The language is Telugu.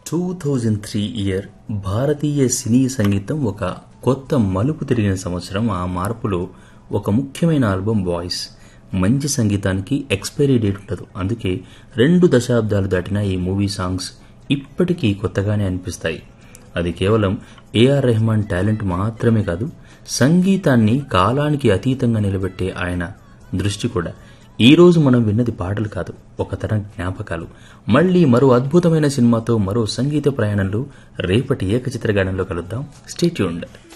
టూ థౌజండ్ త్రీ ఇయర్ భారతీయ సినీ సంగీతం ఒక కొత్త మలుపు తిరిగిన సంవత్సరం ఆ మార్పులో ఒక ముఖ్యమైన ఆల్బం వాయిస్ మంచి సంగీతానికి ఎక్స్పైరీ డేట్ ఉండదు అందుకే రెండు దశాబ్దాలు దాటిన ఈ మూవీ సాంగ్స్ ఇప్పటికీ కొత్తగానే అనిపిస్తాయి అది కేవలం ఏఆర్ రెహమాన్ టాలెంట్ మాత్రమే కాదు సంగీతాన్ని కాలానికి అతీతంగా నిలబెట్టే ఆయన దృష్టి కూడా ఈ రోజు మనం విన్నది పాటలు కాదు ఒక తరం జ్ఞాపకాలు మళ్ళీ మరో అద్భుతమైన సినిమాతో మరో సంగీత ప్రయాణంలో రేపటి ఏకచిత్రగానంలో కలుద్దాం స్టేట్యూండ్